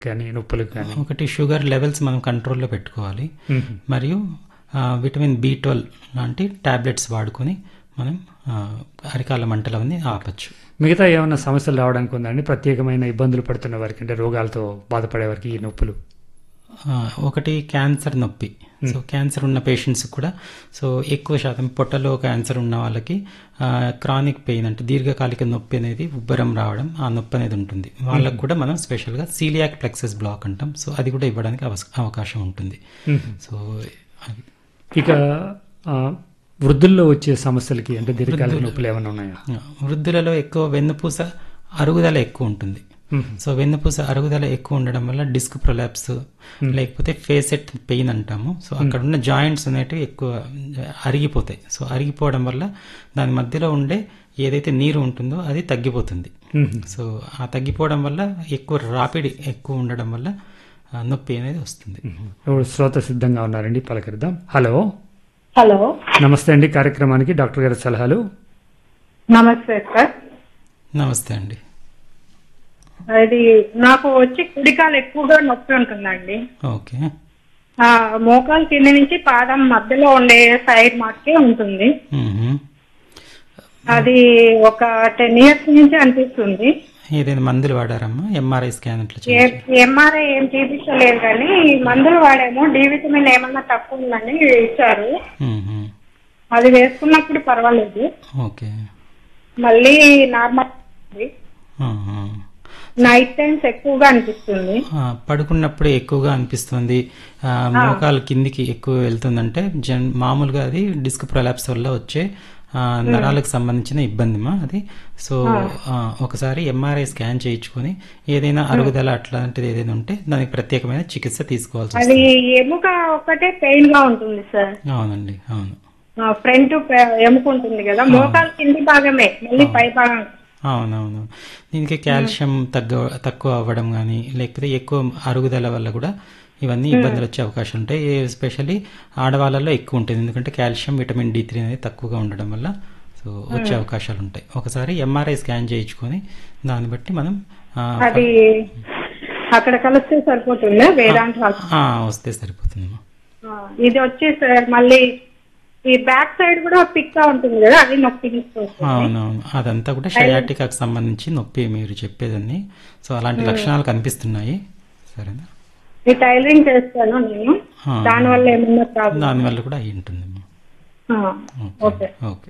కానీ నొప్పులకు కానీ ఒకటి షుగర్ లెవెల్స్ మనం కంట్రోల్లో పెట్టుకోవాలి మరియు ఆ, విటమిన్ బి ట్వెల్వ్ లాంటి టాబ్లెట్స్ వాడుకొని మనం ఆ, అరికాల మంటలు అవన్నీ ఆపచ్చు మిగతా ఏమైనా సమస్యలు రావడానికి ఉందండి ప్రత్యేకమైన ఇబ్బందులు పడుతున్న వారికి అంటే రోగాలతో బాధపడే వారికి ఈ నొప్పులు ఆ, ఒకటి క్యాన్సర్ నొప్పి సో క్యాన్సర్ ఉన్న పేషెంట్స్ కూడా సో ఎక్కువ శాతం పొట్టలో క్యాన్సర్ ఉన్న వాళ్ళకి క్రానిక్ పెయిన్ అంటే దీర్ఘకాలిక నొప్పి అనేది ఉబ్బరం రావడం ఆ నొప్పి అనేది ఉంటుంది వాళ్ళకు కూడా మనం స్పెషల్గా సీలియాక్ ప్లెక్సెస్ బ్లాక్ అంటాం సో అది కూడా ఇవ్వడానికి అవస్- అవకాశం ఉంటుంది సో అది ఇక ఆ, వృద్ధుల్లో వచ్చే సమస్యలకి అంటే దీర్ఘకాలిక నొప్పులు ఏమైనా ఉన్నాయా వృద్ధులలో ఎక్కువ వెన్నుపూస అరుగుదల ఎక్కువ ఉంటుంది సో వెన్నుపూస అరుగుదల ఎక్కువ ఉండడం వల్ల డిస్క్ ప్రొలాప్స్ లేకపోతే ఫేసెట్ పెయిన్ అంటాము సో అక్కడ ఉన్న జాయింట్స్ అనేటివి ఎక్కువ అరిగిపోతాయి సో అరిగిపోవడం వల్ల దాని మధ్యలో ఉండే ఏదైతే నీరు ఉంటుందో అది తగ్గిపోతుంది సో ఆ తగ్గిపోవడం వల్ల ఎక్కువ రాపిడి ఎక్కువ ఉండడం వల్ల ఆ, నొప్పి అనేది వస్తుంది ఇప్పుడు శ్రోత సిద్ధంగా ఉన్నారండి పలకరిద్దాం హలో హలో నమస్తే అండి కార్యక్రమానికి డాక్టర్ గారి సలహాలు నమస్తే సార్ నమస్తే అండి అది నాకు వచ్చి కుడికాలు ఎక్కువగా నొప్పి ఉంటుందండి ఓకే ఆ, మోకాలు కింద నుంచి పాదం మధ్యలో ఉండే సైడ్ మాకే ఉంటుంది మ్మ్. అది ఒక టెన్ ఇయర్స్ నుంచి అనిపిస్తుంది ఏదైనా మందులు వాడారమ్మా ఎంఆర్ఐ స్కాన్ అట్లా చేయించారా? ఎంఆర్ఐ ఏం చూపించలేదు కానీ మందులు వాడాము డి విటమిన్ ఏమన్నా తక్కువ ఉందని ఇచ్చారు మ్మ్. అది వేసుకున్నప్పుడు పర్వాలేదు ఓకే మళ్ళీ నార్మల్ ఉంది. ఆహా. నైట్ టైమ్స్ ఎక్కువగా అనిపిస్తుంది ఆ, పడుకున్నప్పుడు ఎక్కువగా అనిపిస్తుంది ఆ, మోకాలు కిందికి ఎక్కువ వెళ్తుందంటే జన్ మామూలుగా అది డిస్క్ ప్రొలాప్స్ వల్ల వచ్చే ఆ, నరాలకు సంబంధించిన ఇబ్బందిమా అది సో ఆ, ఒకసారి ఎంఆర్ఐ స్కాన్ చేయించుకొని ఏదైనా అరుగుదల అట్లాంటిది ఏదైనా ఉంటే దానికి ప్రత్యేకమైన చికిత్స తీసుకోవాల్సి అది వస్తుంది ఎముక ఒక్కటే పెయిన్ గా ఉంటుంది సార్ అవునండి అవును ఫ్రంట్ ఎముక ఉంటుంది కదా మోకాలు కింది భాగమే మళ్ళీ పై భాగం అవునవును దీనికి కాల్షియం తగ్గ తక్కువ అవ్వడం కానీ లేకపోతే ఎక్కువ అరుగుదల వల్ల కూడా ఇవన్నీ ఇబ్బందులు వచ్చే అవకాశం ఉంటాయి ఎస్పెషల్లీ ఆడవాళ్ళలో ఎక్కువ ఉంటుంది ఎందుకంటే కాల్షియం విటమిన్ డి త్రీ అనేది తక్కువగా ఉండడం వల్ల సో వచ్చే అవకాశాలు ఉంటాయి ఒకసారి ఎంఆర్ఐ స్కాన్ చేయించుకొని దాన్ని బట్టి మనం ఆ, అది అక్కడ కలిస్తే సరిపోతుందా వేదాంత హాస్పిటల్ ఆ, వస్తే సరిపోతుందమ్మా ఇది వచ్చి సార్ మళ్ళీ ఈ బ్యాక్ సైడ్ కూడా పిక్ గా ఉంటుంది కదా అది నొప్పి తీసుకొస్తుంది అవునవును అదంతా కూడా షయాటికాకు సంబంధించి నొప్పి మీరు చెప్పేదాన్ని సో అలాంటి లక్షణాలు కనిపిస్తున్నాయి సరేనా ఈ టైలరింగ్ చేస్తాను నేను ఆ. దాని వల్ల ఏమన్నా ప్రాబ్లం దానివల్ల కూడా అయి ఉంటుందమ్మా okay okay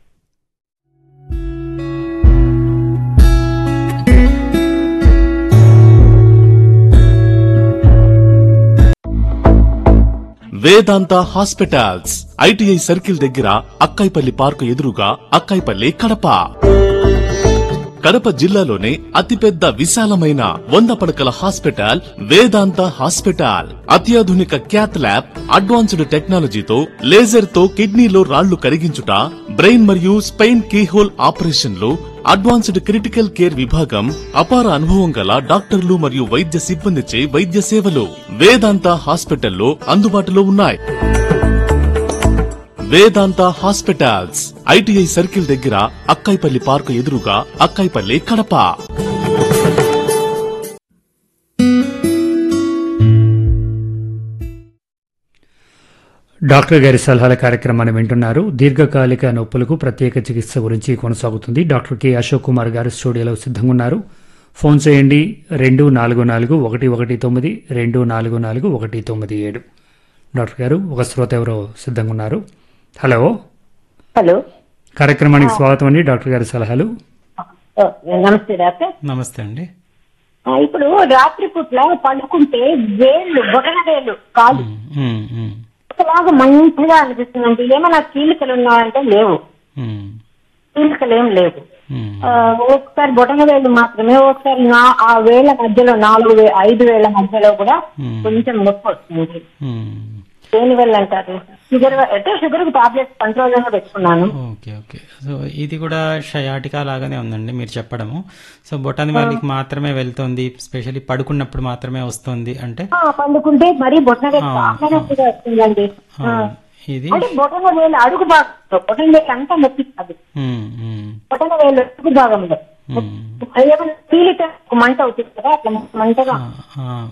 Vedanta hospitals ITI circle దగ్గర అక్కాయిపల్లి పార్కు ఎదురుగా అక్కాయిపల్లి కడప కడప జిల్లాలోనే అతిపెద్ద విశాలమైన వంద పడకల హాస్పిటల్ వేదాంత హాస్పిటల్ అత్యాధునిక క్యాత్ ల్యాబ్ అడ్వాన్స్డ్ టెక్నాలజీతో లేజర్ తో కిడ్నీలో రాళ్లు కరిగించుట బ్రెయిన్ మరియు స్పైన్ కీహోల్ ఆపరేషన్లు అడ్వాన్స్డ్ క్రిటికల్ కేర్ విభాగం అపార అనుభవం గల డాక్టర్లు మరియు వైద్య సిబ్బందిచే వైద్య సేవలు వేదాంత హాస్పిటల్లో అందుబాటులో ఉన్నాయి వేదాంత హాస్పిటల్స్ ఐటీఐ సర్కిల్ దగ్గర అక్కాయిపల్లి పార్కు ఎదురుగా అక్కాయిపల్లి కడప డాక్టర్ గారి సలహాల కార్యక్రమాన్ని వింటున్నారు దీర్ఘకాలిక నొప్పులకు ప్రత్యేక చికిత్స గురించి కొనసాగుతుంది డాక్టర్ కె అశోక్ కుమార్ గారు స్టూడియోలో సిద్ధంగా ఉన్నారు ఫోన్ చేయండి రెండు నాలుగు నాలుగు ఒకటి ఒకటి తొమ్మిది రెండు నాలుగు నాలుగు ఒకటి తొమ్మిది ఏడు డాక్టర్ గారు ఒక శ్రోత ఎవరో సిద్ధంగా ఉన్నారు హలో హలో కార్యక్రమానికి స్వాగతం అండి డాక్టర్ గారి సలహాలు ఓ, నమస్తే డాక్టర్ నమస్తే అండి ఆ, ఇప్పుడు రాత్రి పూట్ల పడుకుంటే వేళ్ళు బొటన వేళ్ళు కాలు ఉమ్, ఉమ్, ఒకలాగా మంచిగా అనిపిస్తుందండి ఏమైనా కీలికలు ఉన్నాయంటే లేవు ఉమ్, కీలికలు ఏం లేవు ఉమ్, ఆ, ఒకసారి బొటన వేళ్ళు మాత్రమే ఒకసారి నా ఆ వేళ్ల మధ్యలో నాలుగు వే- ఐదు వేళ్ల మధ్యలో కూడా Hmm. కొంచెం నొప్పి వస్తుంది ఉమ్. దేని వల్ల అంటారు షుగర్ అంటే షుగర్ కి టాబ్లెట్స్ కంట్రోల్ గా పెట్టుకున్నాను ఓకే ఓకే సో ఇది కూడా షయాటికా లాగానే ఉందండి మీరు చెప్పడము సో బొటాని వాళ్ళకి మాత్రమే వెళ్తుంది స్పెషల్లీ పడుకున్నప్పుడు మాత్రమే వస్తుంది అంటే ఆ, పండుకుంటే మరీ బొటన వేలు చాలా నొప్పిగా వస్తుందండి ఆ, ఇది అంటే బొటన వేలు అడుగు భాగంలో బొటన వేలు అంతా నొప్పి కాదు ఉమ్, ఉమ్, బొటన వేలు అడుగు భాగంలో ఏమైనా పీలితే మంట అవుతుంది కదా అట్లా మంటగా ఆ, ఆ,